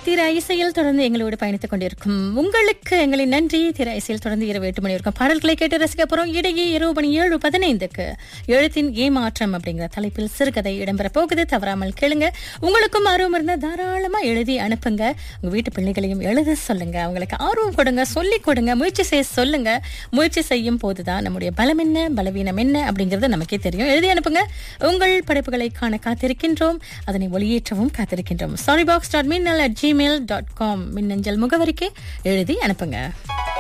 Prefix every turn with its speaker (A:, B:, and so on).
A: திரு இசையில் தொடர்ந்து எங்களோடு பயணித்துக் கொண்டிருக்கும் உங்களுக்கு எங்களின் நன்றி திரு இசையில் தொடர்ந்து இரவு எட்டு மணி இருக்கும் பாடல்களை கேட்டு ரசிக்க போறோம் இடையே இரவு மணி ஏழு பதினைந்துக்கு எழுத்தின் ஏமாற்றம் அப்படிங்கிற தலைப்பில் சிறுகதை இடம்பெற போகுது தவறாமல் கேளுங்க உங்களுக்கும் ஆர்வம் இருந்தா தாராளமா எழுதி அனுப்புங்க உங்க வீட்டு பிள்ளைகளையும் எழுத சொல்லுங்க அவங்களுக்கு ஆர்வம் கொடுங்க சொல்லிக் கொடுங்க முயற்சி செய்ய சொல்லுங்க முயற்சி செய்யும் போதுதான் நம்முடைய பலம் என்ன பலவீனம் என்ன அப்படிங்கறது நமக்கே தெரியும் எழுதி அனுப்புங்க உங்கள் படைப்புகளை காண காத்திருக்கின்றோம் அதனை ஒளியேற்றவும் காத்திருக்கின்றோம் sorry box dot minnal at Gmail dot com மின்னஞ்சல் முகவரிக்கு எழுதி அனுப்புங்க